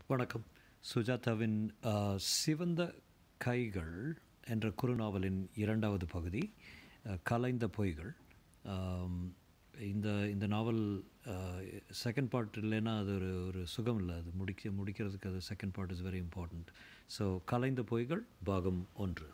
வணக்கம் சுஜாதாவின் ஆ, சிவந்த கைகள் என்ற குறுநாவலின் இரண்டாவது பகுதி ஆ, கலைந்த பொய்கள் ஆம், இந்த இந்த நாவல் செகண்ட் பார்ட் இல்லைன்னா அது ஒரு ஒரு சுகம் இல்லை அது முடிக்க முடிக்கிறதுக்கு அது second part is very important so கலைந்த பொய்கள் பாகம் ஒன்று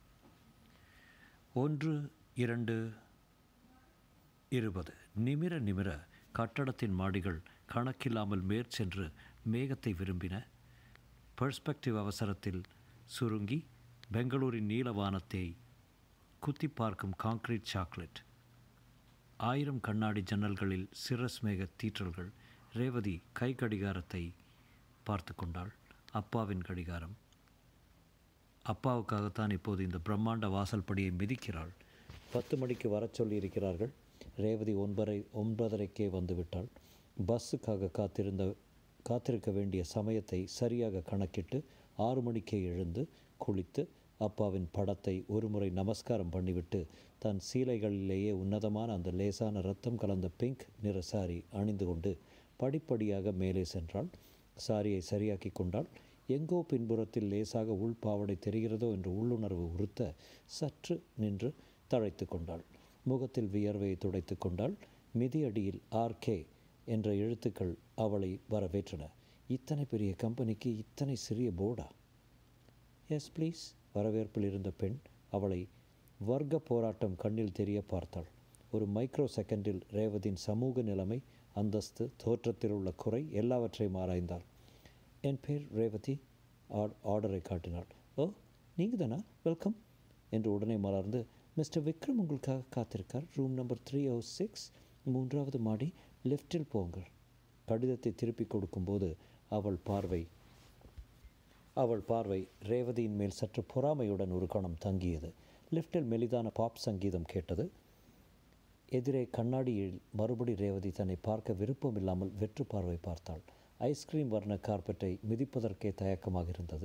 ஒன்று இரண்டு இருபது நிமிர நிமிர கட்டடத்தின் மாடிகள் கணக்கில்லாமல் மேற்சென்று மேகத்தை விரும்பின பெர்ஸ்பெக்டிவ் அவசரத்தில் சுருங்கி பெங்களூரின் நீலவானத்தை குத்தி பார்க்கும் கான்கிரீட் சாக்லேட் ஆயிரம் கண்ணாடி ஜன்னல்களில் சிரஸ் மேக தீற்றல்கள் ரேவதி கை கடிகாரத்தை பார்த்து கொண்டாள் அப்பாவின் கடிகாரம் அப்பாவுக்காகத்தான் இப்போது இந்த பிரம்மாண்ட வாசல்படியை மிதிக்கிறாள் பத்து மணிக்கு வரச் சொல்லியிருக்கிறார்கள் ரேவதி ஒன்பரை ஒன்பதரைக்கே வந்துவிட்டாள் பஸ்ஸுக்காக காத்திருந்த காத்திருக்க வேண்டிய சமயத்தை சரியாக கணக்கிட்டு ஆறு மணிக்கே எழுந்து குளித்து அப்பாவின் படத்தை ஒருமுறை நமஸ்காரம் பண்ணிவிட்டு தன் சீலைகளிலேயே உன்னதமான அந்த லேசான ரத்தம் கலந்த பிங்க் நிற சாரி அணிந்து கொண்டு படிப்படியாக மேலே சென்றாள் சாரியை சரியாக்கி கொண்டாள் எங்கோ பின்புறத்தில் லேசாக உள்பாவடை தெரிகிறதோ என்று உள்ளுணர்வு உறுத்த சற்று நின்று தழைத்து கொண்டாள் முகத்தில் வியர்வையை துடைத்து கொண்டாள் மிதியடியில் ஆர்கே என்ற எழுத்துக்கள் அவளை வரவேற்றன இத்தனை பெரிய கம்பெனிக்கு இத்தனை சிறிய போர்டா எஸ் ப்ளீஸ் வரவேற்பில் இருந்த பெண் அவளை வர்க்க போராட்டம் கண்ணில் தெரிய பார்த்தாள் ஒரு மைக்ரோ செகண்டில் ரேவதியின் சமூக நிலைமை அந்தஸ்து தோற்றத்தில் உள்ள குறை எல்லாவற்றையும் ஆராய்ந்தாள் என் பேர் ரேவதி ஆட் ஆர்டரை காட்டினாள் ஓ நீங்கள் தானா வெல்கம் என்று உடனே மலர்ந்து மிஸ்டர் விக்ரம் உங்களுக்காக காத்திருக்கார் room number three o six மூன்றாவது மாடி லெஃப்டில் போங்கள் கடிதத்தை திருப்பி கொடுக்கும்போது அவள் பார்வை அவள் பார்வை ரேவதியின் மேல் சற்று பொறாமையுடன் ஒரு கணம் தங்கியது லிஃப்டில் மெலிதான பாப் சங்கீதம் கேட்டது எதிரே கண்ணாடியில் மறுபடி ரேவதி தன்னை பார்க்க விருப்பம் இல்லாமல் வெற்று பார்வை பார்த்தாள் ஐஸ்கிரீம் வர்ண கார்பெட்டை மிதிப்பதற்கே தயக்கமாக இருந்தது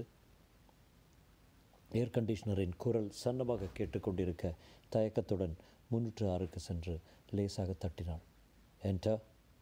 ஏர் கண்டிஷனரின் குரல் சன்னமாக கேட்டுக்கொண்டிருக்க தயக்கத்துடன் முன்னூற்று ஆறுக்கு சென்று லேசாக தட்டினாள் என்டர்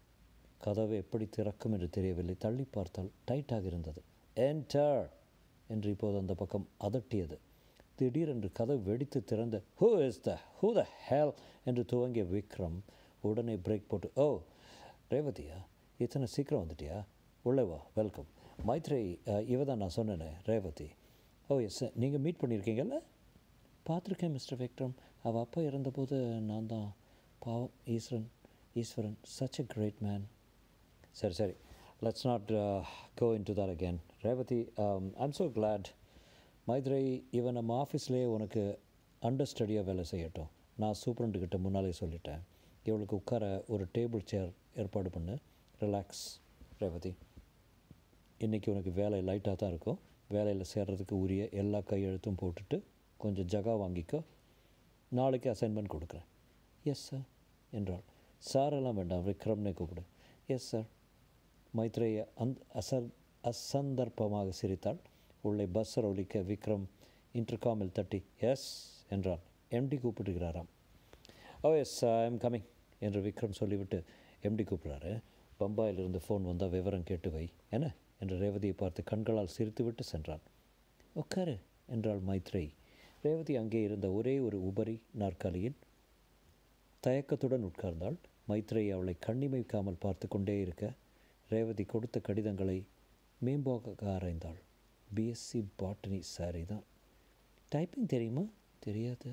கதவு எப்படி திறக்கும் என்று தெரியவில்லை தள்ளி பார்த்தால் டைட்டாக இருந்தது என்டர் என்று இப்போது அந்த பக்கம் அதட்டியது திடீரென்று கதவு வெடித்து திறந்த who is the who the hell என்று துவங்கிய விக்ரம் உடனே பிரேக் போட்டு ஓ ரேவதியா இத்தனை சீக்கிரம் வந்துட்டியா உள்ளே வா வெல்கம் மைத்ரே இவ தான் நான் சொன்னேனே ரேவதி ஓ எஸ் நீங்கள் மீட் பண்ணியிருக்கீங்கல்ல பார்த்துருக்கேன் மிஸ்டர் விக்ரம் அவள் அப்பா இறந்தபோது நான் தான் பாவம் Eswaran Eswaran such a great man சரி சரி let's not go into that again Revathi I'm so glad மைத்ரை இவன் நம்ம ஆஃபீஸ்லேயே உனக்கு அண்டர் ஸ்டடியாக வேலை செய்யட்டும் நான் சூப்பரண்ட்டுக்கிட்ட முன்னாலே சொல்லிட்டேன் இவளுக்கு உட்கார ஒரு டேபிள் சேர் ஏற்பாடு பண்ணு ரிலாக்ஸ் ரேவதி இன்றைக்கி உனக்கு வேலை லைட்டாக தான் இருக்கும் வேலையில் சேர்றதுக்கு உரிய எல்லா கையெழுத்தும் போட்டுட்டு கொஞ்சம் ஜகா வாங்கிக்கோ நாளைக்கு அசைன்மெண்ட் கொடுக்குறேன் எஸ் சார் என்றாள் சாரெல்லாம் வேண்டாம் விக்ரம்னே கூப்பிடு எஸ் சார் மைத்ரேய அந் அசர் அசந்தர்ப்பமாக சிரித்தாள் உள்ளே பஸ்ஸர் ஒலிக்க விக்ரம் இன்டர்காமில் தட்டி எஸ் என்றான் எம்டி கூப்பிட்டுக்கிறாராம் oh yes I am coming என்று விக்ரம் சொல்லிவிட்டு எம்டி கூப்பிட்றாரு பம்பாயிலிருந்து ஃபோன் வந்தால் விவரம் கேட்டு வை என்ன என்று ரேவதியை பார்த்து கண்களால் சிரித்துவிட்டு சென்றான் உட்காரு என்றாள் மைத்ரேய் ரேவதி அங்கே இருந்த ஒரே ஒரு உபரி நாற்காலியில் தயக்கத்துடன் உட்கார்ந்தாள் மைத்ரேய் அவளை கண்ணிமைக்காமல் பார்த்து கொண்டே இருக்க ரேவதி கொடுத்த கடிதங்களை மேம்போக்க ஆராய்ந்தாள் பிஎஸ்சி பாட்டனி சாரி தான் டைப்பிங் தெரியுமா தெரியாது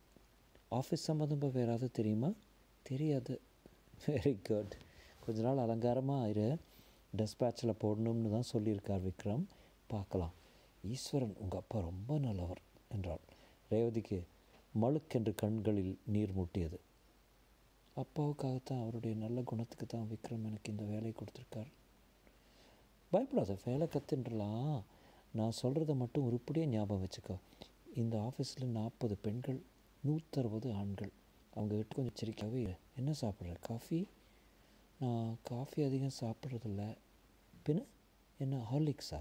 ஆஃபீஸ் சம்மந்தமாக வேறு ஏதாவது தெரியுமா தெரியாது வெரி குட் கொஞ்ச நாள் அலங்காரமாக ஆயிரு டெஸ்பேட்சில் போடணும்னு தான் சொல்லியிருக்கார் விக்ரம் பார்க்கலாம் ஈஸ்வரன் உங்கள் அப்பா ரொம்ப நல்லவர் என்றாள் ரேவதிக்கு மழுக்கென்று கண்களில் நீர் முட்டியது அப்பாவுக்காகத்தான் அவருடைய நல்ல குணத்துக்கு தான் விக்ரம் எனக்கு இந்த வேலையை கொடுத்துருக்கார் பயப்படாத வேலை கற்றுன்றலாம் நான் சொல்கிறத மட்டும் உருப்படியாக ஞாபகம் வச்சுக்கோ இந்த ஆஃபீஸில் நாற்பது பெண்கள் நூற்றறுபது ஆண்கள் அவங்ககிட்ட கொஞ்சம் எச்சரிக்கையாகவே இரு. என்ன சாப்பிட்ற காஃபி நான் காஃபி அதிகம் சாப்பிட்றதில்ல பின்ன என்ன ஹார்லிக்ஸா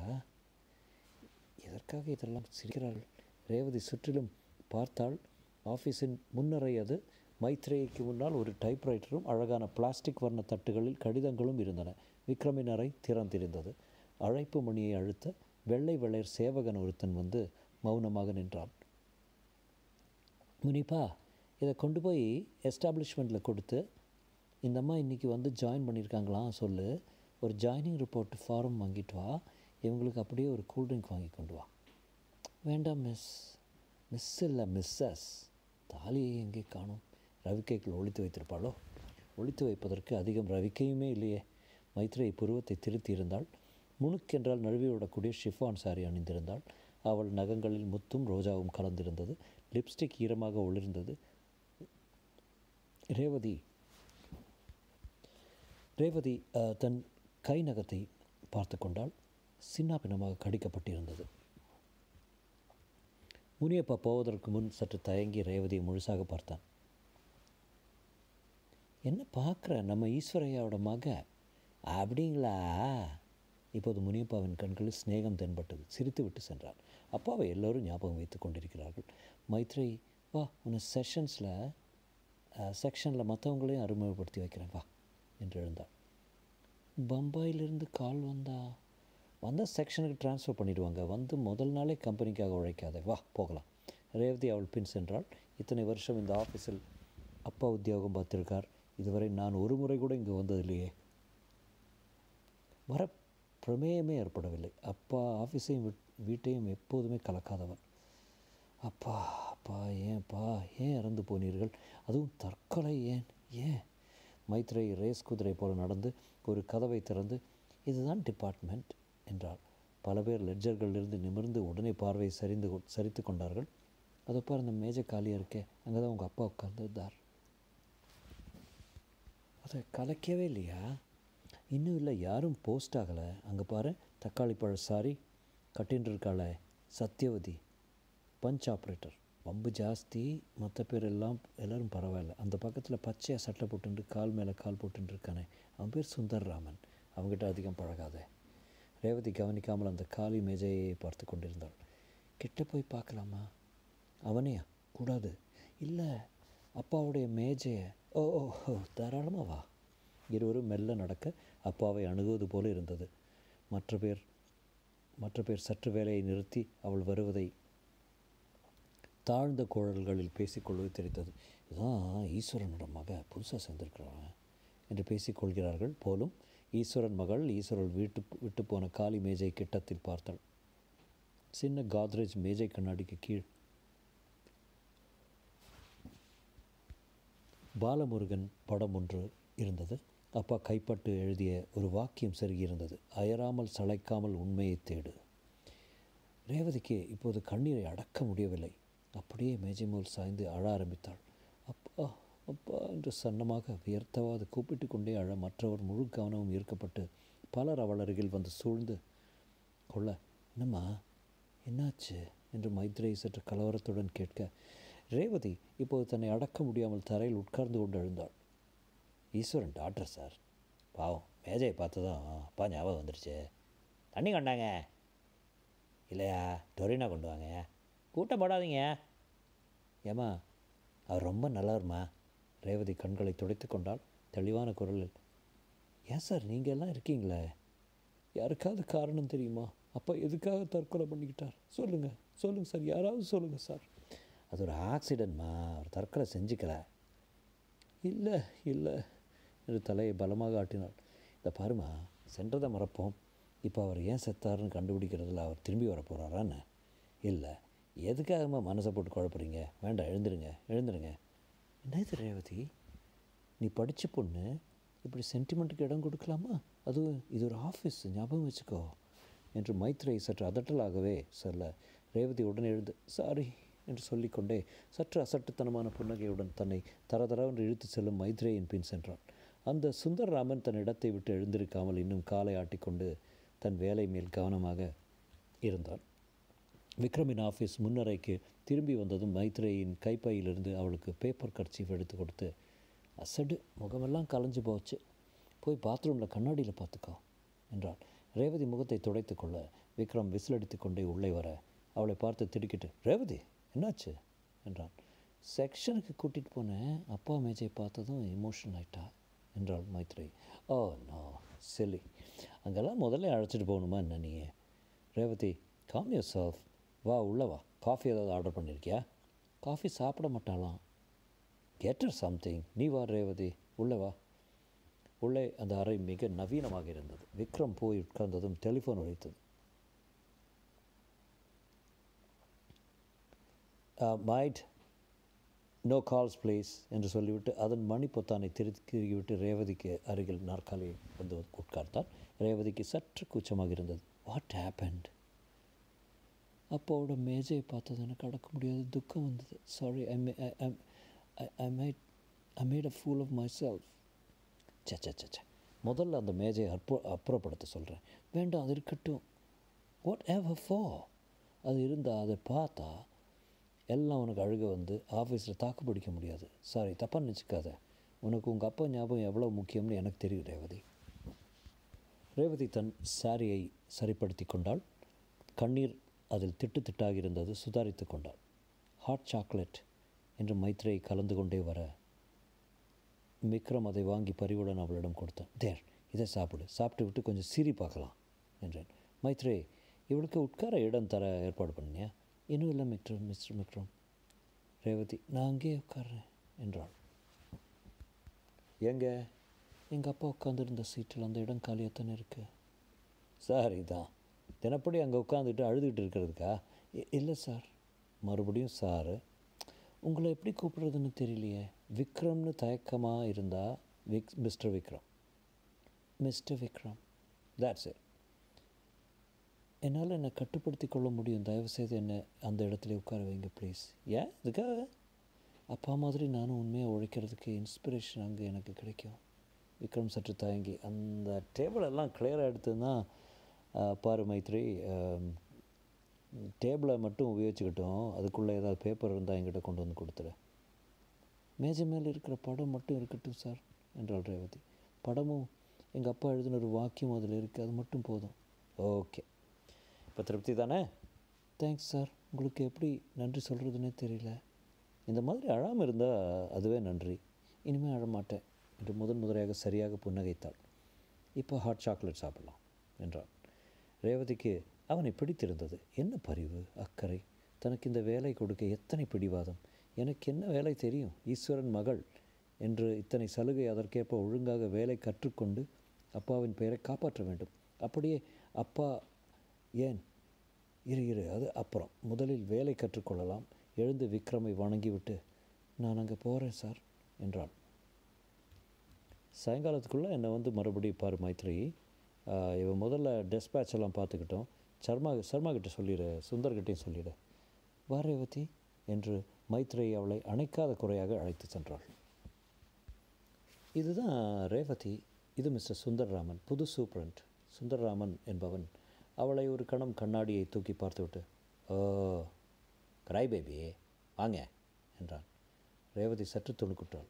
எதற்காக இதெல்லாம் சிரிக்கிறார்கள் ரேவதி சுற்றிலும் பார்த்தால் ஆஃபீஸின் முன்னறை அது மைத்ரேயிக்கு முன்னால் ஒரு டைப்ரைட்டரும் அழகான பிளாஸ்டிக் வர்ண தட்டுகளில் கடிதங்களும் இருந்தன விக்ரமின் அறை திறந்திருந்தது அழைப்பு மணியை அழுத்த வெள்ளை வெள்ளையர் சேவகன் ஒருத்தன் வந்து மௌனமாக நின்றான் முனிப்பா இதை கொண்டு போய் எஸ்டாப்ளிஷ்மெண்ட்டில் கொடுத்து இந்த அம்மா இன்றைக்கி வந்து ஜாயின் பண்ணியிருக்காங்களாம் சொல்லு ஒரு ஜாயினிங் ரிப்போர்ட் ஃபார்ம் வாங்கிட்டு வா இவங்களுக்கு அப்படியே ஒரு கூல்ட்ரிங்க் வாங்கி கொண்டு வா வேண்டாம் மிஸ் மிஸ் இல்லை மிஸ்ஸஸ் தாலியை எங்கே காணும் ரவிக்கைக்குள் ஒழித்து வைத்திருப்பாளோ ஒழித்து வைப்பதற்கு அதிகம் ரவிக்கையுமே இல்லையே மைத்ரேயி புருவத்தை திருத்தியிருந்தாள் முணுக்கென்றால் நழுவி விடக்கூடிய ஷிஃபான் சாரி அணிந்திருந்தாள் அவள் நகங்களில் முத்தும் ரோஜாவும் கலந்திருந்தது லிப்ஸ்டிக் ஈரமாக ஒளிர்ந்தது ரேவதி ரேவதி அஹ், தன் கை நகத்தை பார்த்து கொண்டால் சின்னாபின்னமாக கடிக்கப்பட்டிருந்தது முனியப்பா போவதற்கு முன் சற்று தயங்கி ரேவதியை முழுசாக பார்த்தான் என்ன பார்க்குற நம்ம ஈஸ்வரையாவோட மக அப்படிங்களா இப்போது முனியப்பாவின் கண்களில் சிநேகம் தென்பட்டது சிரித்து விட்டு சென்றார் அப்பாவை எல்லோரும் ஞாபகம் வைத்து கொண்டிருக்கிறார்கள் மைத்ரி வா உன்னை செஷன்ஸில் செக்ஷனில் மற்றவங்களையும் அறிமுகப்படுத்தி வைக்கிறேன் வா என்று எழுந்தாள் பம்பாயிலிருந்து கால் வந்தா வந்தால் செக்ஷனுக்கு ட்ரான்ஸ்ஃபர் பண்ணிடுவாங்க வந்து முதல் நாளே கம்பெனிக்காக உழைக்காத வா போகலாம் ரேவதி அவள் பின் சென்றாள் இத்தனை வருஷம் இந்த ஆஃபீஸில் அப்பா உத்தியோகம் பார்த்திருக்கார் இதுவரை நான் ஒரு முறை கூட இங்கே வந்ததில்லையே வர பிரமேயமே ஏற்படவில்லை அப்பா ஆஃபீஸையும் விட் வீட்டையும் எப்போதுமே கலக்காதவன் அப்பா அப்பா ஏன்ப்பா ஏன் இறந்து போனீர்கள் அதுவும் தற்கொலை ஏன் ஏன் மைத்ரேயி ரேஸ் குதிரை போல நடந்து ஒரு கதவை திறந்து இதுதான் டிபார்ட்மெண்ட் என்றார் பல பேர் லெட்ஜர்களிலிருந்து நிமிர்ந்து உடனே பார்வை சரிந்து கொ- சரித்து கொண்டார்கள் அதை பாரு அந்த மேஜை காலியாக இருக்கே அங்கே தான் உங்கள் அப்பா உட்கார்ந்திருந்தார் அதை கலைக்கவே இல்லையா இன்னும் இல்லை யாரும் போஸ்ட் ஆகலை அங்கே பாரு தக்காளி பழ சாரி கட்டின்னு இருக்காளே சத்யவதி பஞ்ச் ஆப்ரேட்டர் வம்பு ஜாஸ்தி மற்ற பேர் எல்லாம் எல்லோரும் பரவாயில்ல அந்த பக்கத்தில் பச்சையாக சட்டை போட்டுட்டு கால் மேலே கால் போட்டுட்டு இருக்கானே அவன் பேர் சுந்தர்ராமன் அவங்ககிட்ட அதிகம் பழகாதே ரேவதி கவனிக்காமல் அந்த காலி மேஜையை பார்த்து கொண்டிருந்தாள் கிட்ட போய் பார்க்கலாமா அவனையா கூடாது இல்லை அப்பாவுடைய மேஜையை ஓ ஓ ஓ தாராளமாக வா இருவரும் மெல்ல நடக்க அப்பாவை அணுகுவது போல இருந்தது மற்ற பேர் மற்ற பேர் சற்று வேலையை நிறுத்தி அவள் வருவதை தாழ்ந்த குழல்களில் பேசிக்கொள்வது தெரிந்தது இதுதான் ஈஸ்வரனோட மக புதுசாக சேர்ந்திருக்கிறான் என்று பேசிக்கொள்கிறார்கள் போலும் ஈஸ்வரன் மகள் ஈஸ்வரன் வீட்டு விட்டு போன காலி மேஜை கிட்டத்தில் பார்த்தாள் சின்ன காத்ரேஜ் மேஜை கண்ணாடிக்கு கீழ் பாலமுருகன் படம் ஒன்று இருந்தது அப்பா கைப்பட்டு எழுதிய ஒரு வாக்கியம் செருகியிருந்தது அயராமல் சளைக்காமல் உண்மையை தேடு ரேவதிக்கு இப்போது கண்ணீரை அடக்க முடியவில்லை அப்படியே மேஜை மேல் சாய்ந்து அழ ஆரம்பித்தாள் அப்பா அப்பா என்று சன்னமாக வியர்த்தவாது கூப்பிட்டு கொண்டே அழ மற்றவர் முழு கவனமும் ஈர்க்கப்பட்டு பலர் அவள் அருகில் வந்து சூழ்ந்து கொள்ள என்னம்மா என்னாச்சு என்று மைத்ரேயி சற்று கலவரத்துடன் கேட்க ரேவதி இப்போது தன்னை அடக்க முடியாமல் தரையில் உட்கார்ந்து கொண்டு எழுந்தாள் ஈஸ்வரன் டாக்டர் சார் பாவம் மேஜையை பார்த்ததும் அப்பா ஞாபகம் வந்துருச்சு தண்ணி கொண்டாங்க இல்லையா டொரினா கொண்டு வாங்க கூட்டம் போடாதீங்க ஏம்மா அவர் ரொம்ப நல்லவர்மா ரேவதி கண்களை துடைத்து கொண்டால் தெளிவான குரலில் ஏன் சார் நீங்கள் எல்லாம் இருக்கீங்களே யாருக்காவது காரணம் தெரியுமா அப்பா எதுக்காக தற்கொலை பண்ணிக்கிட்டார் சொல்லுங்கள் சொல்லுங்கள் சார் யாராவது சொல்லுங்கள் சார் அது ஒரு ஆக்சிடென்ட்மா அவர் தற்கொலை செஞ்சுக்கல இல்லை இல்லை என்று தலையை பலமாக ஆட்டினாள் இந்த பாருமா சென்றதை மறப்போம் இப்போ அவர் ஏன் செத்தாருன்னு கண்டுபிடிக்கிறதுல அவர் திரும்பி வர போகிறாரான்னு இல்லை எதுக்காகம்மா மனசை போட்டு குழப்புறீங்க வேண்டாம் எழுந்துருங்க எழுந்துருங்க என்ன இது ரேவதி நீ படித்த பொண்ணு இப்படி சென்டிமெண்ட்டுக்கு இடம் கொடுக்கலாமா அதுவும் இது ஒரு ஆஃபீஸ் ஞாபகம் வச்சுக்கோ என்று மைத்ரேயி சற்று அதட்டலாகவே சொல்ல ரேவதி உடனே எழுந்து சாரி என்று சொல்லிக்கொண்டே சற்று அசட்டுத்தனமான புன்னகையுடன் தன்னை தரதரவென்று இழுத்து செல்லும் மைத்ரேயின் பின் சென்றான் அந்த சுந்தரராமன் தன் இடத்தை விட்டு எழுந்திருக்காமல் இன்னும் காலை ஆட்டிக்கொண்டு தன் வேலை மேல் கவனமாக இருந்தான் விக்ரமின் ஆஃபீஸ் முன்னறைக்கு திரும்பி வந்ததும் மைத்ரேயின் கைப்பையிலிருந்து அவளுக்கு பேப்பர் கர்ச்சீஃப் எடுத்து கொடுத்து அசடு முகமெல்லாம் கலைஞ்சு போச்சு போய் பாத்ரூமில் கண்ணாடியில் பார்த்துக்கோ என்றாள் ரேவதி முகத்தை துடைத்து கொள்ள விக்ரம் விசிலடித்து கொண்டே உள்ளே வர அவளை பார்த்து திடுக்கிட்டு ரேவதி என்னாச்சு என்றான் செக்ஷனுக்கு கூட்டிகிட்டு போனேன் அப்பா மேஜை பார்த்ததும் எமோஷன் ஆயிட்டா என்றாள் மைத்ரேயி ஓ நோ சில்லி அங்கெல்லாம் முதல்ல அழைச்சிட்டு போகணுமா என்ன நீ ரேவதி காம் யூர் செல்ஃப் வா உள்ளே வா காஃபி ஏதாவது ஆர்டர் பண்ணியிருக்கியா காஃபி சாப்பிட மாட்டாளாம் கெட்டர் சம்திங் நீ வா ரேவதி உள்ளே வா உள்ளே அந்த அறை மிக நவீனமாக இருந்தது விக்ரம் போய் உட்கார்ந்ததும் டெலிஃபோன் ஒழித்தது மைட் நோ கால்ஸ் ப்ளீஸ் என்று சொல்லிவிட்டு அதன் மணி பொத்தானை திருக்கிவிட்டு ரேவதிக்கு அருகில் நாற்காலியை வந்து உட்கார்ந்தார் ரேவதிக்கு சற்று கூச்சமாக இருந்தது வாட் ஹேப்பண்ட் அப்பாவோட மேஜையை பார்த்தது எனக்கு அடக்க முடியாத துக்கம் வந்தது sorry I may I made I made a fool of myself சே சே சே முதல்ல அந்த மேஜையை அற்ப அப்புறப்படுத்த சொல்கிறேன் வேண்டாம் அது இருக்கட்டும் வாட் எவர் ஃபோ அது இருந்தால் அதை பார்த்தா எல்லாம் உனக்கு அழுக வந்து ஆஃபீஸில் தாக்கு பிடிக்க முடியாது சாரி தப்பாக நினச்சிக்காத உனக்கு உங்கள் அப்பா ஞாபகம் எவ்வளோ முக்கியம்னு எனக்கு தெரியும் ரேவதி ரேவதி தன் சாரியை சரிப்படுத்தி கொண்டாள் கண்ணீர் அதில் திட்டு திட்டாக இருந்தது சுதாரித்து கொண்டாள் ஹாட் சாக்லேட் என்று மைத்ரேயை கலந்து கொண்டே வர விக்ரம் அதை வாங்கி பரிவுடன் அவளிடம் கொடுத்தான் தேர் இதை சாப்பிடு சாப்பிட்டு விட்டு கொஞ்சம் சீறி பார்க்கலாம் என்றேன் மைத்ரே இவளுக்கு உட்கார இடம் தர ஏற்பாடு பண்ணியா இன்னும் இல்லை மிக்ரம் மிஸ்டர் விக்ரம் ரேவதி நான் அங்கேயே உட்கார்றேன் என்றாள் எங்க எங்கள் அப்பா உட்காந்துருந்த சீட்டில் அந்த இடம் காலியாகத்தானே இருக்கு சார் இதான் தினப்படி அங்கே உட்காந்துட்டு அழுதுகிட்டு இருக்கிறதுக்கா இல்லை சார் மறுபடியும் சாரு உங்களை எப்படி கூப்பிடுறதுன்னு தெரியலையே விக்ரம்னு தயக்கமாக இருந்தால் Vik mister Vikram mister Vikram that's it என்னால் என்னை கட்டுப்படுத்தி கொள்ள முடியும் தயவுசெய்து என்னை அந்த இடத்துல உட்கார வைங்க ப்ளீஸ் ஏன் இதுக்காக அப்பா மாதிரி நானும் உண்மையாக உழைக்கிறதுக்கு இன்ஸ்பிரேஷன் அங்கே எனக்கு கிடைக்கும் விக்ரம் சற்று தயங்கி அந்த டேபிள் எல்லாம் கிளியராக எடுத்துன்னா பாரு மைத்ரி டேபிளை மட்டும் உபயோகிச்சுக்கிட்டோம் அதுக்குள்ளே ஏதாவது பேப்பர் இருந்தால் என்கிட்ட கொண்டு வந்து கொடுத்துரு மேஜை மேலே இருக்கிற படம் மட்டும் இருக்கட்டும் சார் என்றாள் ரேவதி படமும் எங்கள் அப்பா எழுதின ஒரு வாக்கியம் அதில் இருக்குது அது மட்டும் போதும் ஓகே இப்போ திருப்தி தானே தேங்க்ஸ் சார் உங்களுக்கு எப்படி நன்றி சொல்கிறதுனே தெரியல இந்த மாதிரி அழாமல் இருந்தால் அதுவே நன்றி இனிமேல் அழமாட்டேன் என்று முதன் முதலையாக சரியாக புன்னகைத்தாள் இப்போ ஹாட் சாக்லேட் சாப்பிடலாம் என்றான் ரேவதிக்கு அவனை பிடித்திருந்தது என்ன பரிவு அக்கறை தனக்கு இந்த வேலை கொடுக்க எத்தனை பிடிவாதம் எனக்கு என்ன வேலை தெரியும் ஈஸ்வரன் மகள் என்று இத்தனை சலுகை அதற்கேற்ப ஒழுங்காக வேலை கற்றுக்கொண்டு அப்பாவின் பெயரை காப்பாற்ற வேண்டும் அப்படியே அப்பா ஏன் இரு இரு அது அப்புறம் முதலில் வேலை கற்றுக்கொள்ளலாம் எழுந்து விக்ரமை வணங்கிவிட்டு நான் அங்கே போகிறேன் சார் என்றாள் சாயங்காலத்துக்குள்ளே என்னை வந்து மறுபடியும் பாரு மைத்ரி இவன் முதல்ல டெஸ்பேட்ச் எல்லாம் பார்த்துக்கிட்டோம் சர்மா சர்மா கிட்ட சொல்லிடு சுந்தர்கிட்டையும் சொல்லிடு வா ரேவதி என்று மைத்ரேயி அவளை அணைக்காத குறையாக அழைத்து சென்றாள் இதுதான் ரேவதி இது மிஸ்டர் சுந்தர்ராமன் புது சூப்பரண்ட் சுந்தர்ராமன் என்பவன் அவளை ஒரு கணம் கண்ணாடியை தூக்கி பார்த்துவிட்டு ஓ கிராய் பேபி வாங்க என்றான் ரேவதி சற்று துணுக்குற்றாள்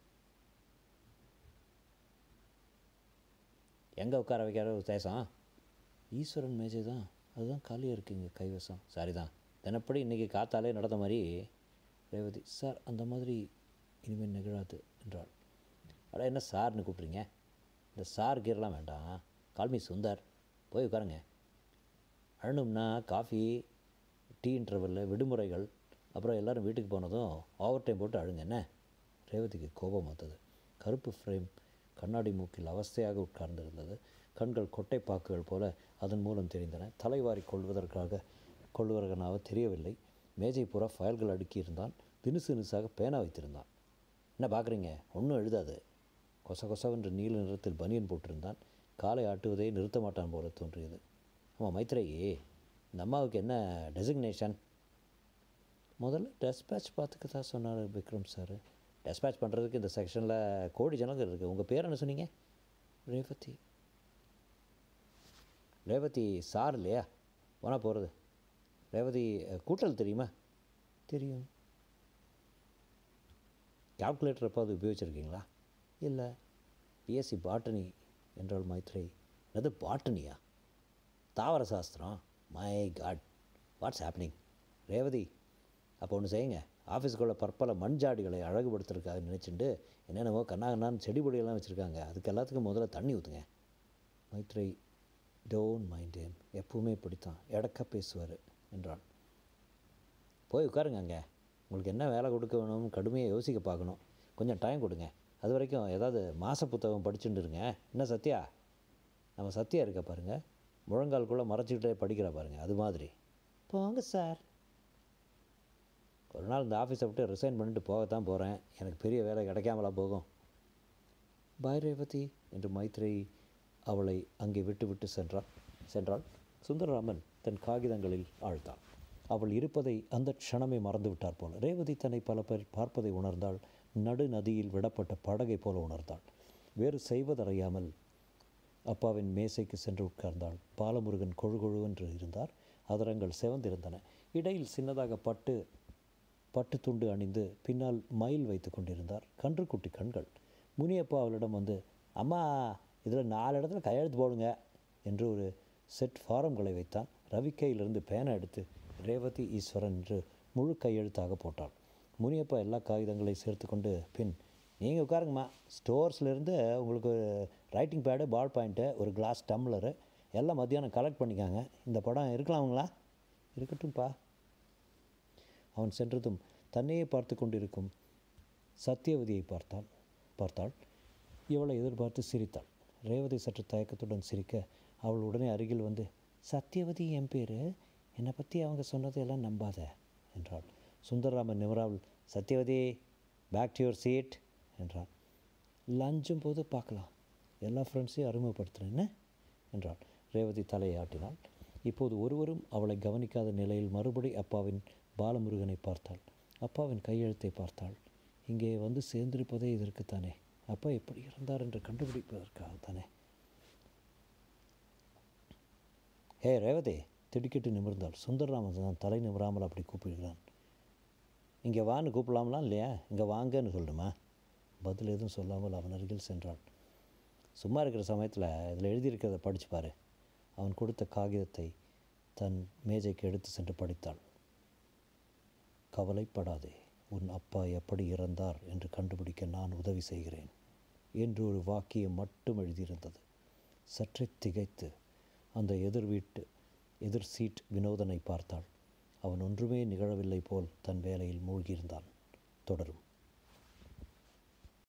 எங்கே உட்கார வைக்கிற தேசம் ஈஸ்வரன் மேஜை தான் அதுதான் காலியாக இருக்குங்க கைவசம் சரிதான் தினப்படி இன்றைக்கி காத்தாலே நடந்த மாதிரி ரேவதி சார் அந்த மாதிரி இனிமேல் நிகழாது என்றாள் அட என்ன சார்னு கூப்பிட்றீங்க இந்த சார் கீரெலாம் வேண்டாம் கால்மி சுந்தர் போய் உட்காருங்க அழணும்னா காஃபி டீ இன்டர்வலில் விடுமுறைகள் அப்புறம் எல்லோரும் வீட்டுக்கு போனதும் ஓவர் டைம் போட்டு அழுங்க என்ன ரேவதிக்கு கோபம் வந்தது கருப்பு ஃப்ரேம் கண்ணாடி மூக்கில் அவஸ்தையாக உட்கார்ந்திருந்தது கண்கள் கொட்டை பாக்குகள் போல அதன் மூலம் தெரிந்தன தலைவாரி கொள்வதற்காக கொள்வதற்காக தெரியவில்லை மேஜை பூரா ஃபயல்கள் அடுக்கியிருந்தான் தினுசு தினுசாக பேனா வைத்திருந்தான் என்ன பார்க்குறீங்க ஒன்றும் எழுதாது கொச கொசவென்று நீல நிறத்தில் பனியன் போட்டிருந்தான் காலை ஆட்டுவதை நிறுத்த மாட்டான் போல தோன்றியது ஆமாம் மைத்ரேயி இந்த அம்மாவுக்கு என்ன டெசிக்னேஷன் முதல்ல டெஸ்பேட்ச் பார்த்துக்க தான் சொன்னார் விக்ரம் சார் டெஸ்பேட்ச் பண்ணுறதுக்கு இந்த செக்ஷனில் கோடி ஜனங்கள் இருக்குது உங்கள் பேர் என்ன சொன்னீங்க ரேவதி ரேவதி சார் இல்லையா போனால் போகிறது ரேவதி கூட்டல் தெரியுமா தெரியும் கால்குலேட்டர் எப்போ அது உபயோகிச்சிருக்கீங்களா இல்லை பிஎஸ்சி பாட்டனி என்றால் மைத்ரே அது பாட்டனியா தாவர சாஸ்திரம் my God what's happening Revathi அப்போ ஒன்று செய்யுங்க ஆஃபீஸுக்குள்ள பற்பல மண் ஜாடிகளை அழகுபடுத்துறதுக்காக நினச்சிட்டு என்னென்னவோ கண்ணா கண்ணான்னு செடி கொடியெல்லாம் வச்சுருக்காங்க அதுக்கு எல்லாத்துக்கும் முதல்ல தண்ணி ஊற்றுங்க மைத்ரேயி டோன்ட் மைண்ட் ஹிம் எப்பவுமே இப்படித்தான் எடக்க பேசுவார் என்றாள் போய் உட்காருங்க அங்கே உங்களுக்கு என்ன வேலை கொடுக்க வேணும் கடுமையாக யோசிக்க பார்க்கணும் கொஞ்சம் டைம் கொடுங்க அது வரைக்கும் ஏதாவது மாச புத்தகம் படிச்சுட்டு இருங்க என்ன சத்யா நம்ம சத்யா இருக்க பாருங்கள் முழங்கால்குள்ளே மறைச்சிக்கிட்டே படிக்கிற பாருங்கள் அது மாதிரி போங்க சார் ஒரு நாள் இந்த ஆஃபீஸை விட்டு ரிசைன் பண்ணிட்டு போகத்தான் போகிறேன் எனக்கு பெரிய வேலை கிடைக்காமலா போகும் பாய் ரேவதி என்று மைத்ரேயி அவளை அங்கே விட்டு விட்டு சென்றாள் சென்றாள் சுந்தரராமன் தன் காகிதங்களில் ஆழ்த்தான் அவள் இருப்பதை அந்த க்ஷணமே மறந்து விட்டார் போல ரேவதி தன்னை பல பேர் பார்ப்பதை உணர்ந்தாள் நடு நதியில் விடப்பட்ட படகை போல உணர்ந்தாள் வேறு செய்வதறியாமல் அப்பாவின் மேசைக்கு சென்று உட்கார்ந்தாள் பாலமுருகன் கொழு கொழுவென்று இருந்தார் அதரங்கள் செவந்திருந்தன இடையில் சின்னதாக பட்டு பட்டு துண்டு அணிந்து பின்னால் மயில் வைத்து கொண்டிருந்தார் கன்றுக்குட்டி கண்கள் முனியப்பா அவளிடம் வந்து அம்மா இதில் நாலு இடத்துல கையெழுத்து போடுங்க என்று ஒரு செட் ஃபாரம்களை வைத்தான் ரவி கையிலிருந்து பேனை எடுத்து ரேவதி ஈஸ்வரன் என்று முழு கையெழுத்தாக போட்டாள் முனியப்பா எல்லா காகிதங்களையும் சேர்த்து கொண்டு பின் நீங்கள் உட்காருங்கம்மா ஸ்டோர்ஸ்லேருந்து உங்களுக்கு ரைட்டிங் பேடு பால் பாயிண்ட்டு ஒரு கிளாஸ் டம்ளரு எல்லாம் மத்தியானம் கலெக்ட் பண்ணிக்காங்க இந்த படம் இருக்கலாமுங்களா இருக்கட்டும்ப்பா அவன் சென்றதும் தன்னையே பார்த்து கொண்டிருக்கும் சத்தியவதியை பார்த்தாள் பார்த்தாள் இவளை எதிர்பார்த்து சிரித்தாள் ரேவதி சற்று தயக்கத்துடன் சிரிக்க அவள் உடனே அருகில் வந்து சத்தியவதி என் பேர் என்னை பற்றி அவங்க சொன்னதையெல்லாம் நம்பாத என்றாள் சுந்தரராமன் நிமராவல் Satyavathi back to your seat என்றாள் லஞ்சும் போது பார்க்கலாம் எல்லா ஃப்ரெண்ட்ஸையும் அறிமுகப்படுத்துகிறேன் என்ன என்றாள் ரேவதி தலையை ஆட்டினாள் இப்போது ஒருவரும் அவளை கவனிக்காத நிலையில் மறுபடி அப்பாவின் பாலமுருகனை பார்த்தாள் அப்பாவின் கையெழுத்தை பார்த்தாள் இங்கே வந்து சேர்ந்திருப்பதே இதற்குத்தானே அப்பா எப்படி இருந்தார் என்று கண்டுபிடிப்பதற்காகத்தானே ஹே ரேவதி திடுக்கிட்டு நிமிர்ந்தாள் சுந்தரராமன் தான் தலை நிமிராமல் அப்படி கூப்பிடுகிறான் இங்கே வான்னு கூப்பிடலாமலாம் இல்லையா இங்கே வாங்கன்னு சொல்லணுமா பதில் எதுவும் சொல்லாமல் அவன் அருகில் சென்றாள் சும்மா இருக்கிற சமயத்தில் இதில் எழுதியிருக்கிறத படிச்சு பாரு அவன் கொடுத்த காகிதத்தை தன் மேஜைக்கு எடுத்து சென்று படித்தாள் கவலைப்படாதே உன் அப்பா எப்படி இறந்தார் என்று கண்டுபிடிக்க நான் உதவி செய்கிறேன் என்று ஒரு வாக்கியம் மட்டும் எழுதியிருந்தது சற்றே திகைத்து அந்த எதிர் வீட்டு எதிர் சீட் வினோதனை பார்த்தாள் அவன் ஒன்றுமே நிகழவில்லை போல் தன் வேலையில் மூழ்கியிருந்தான் தொடரும்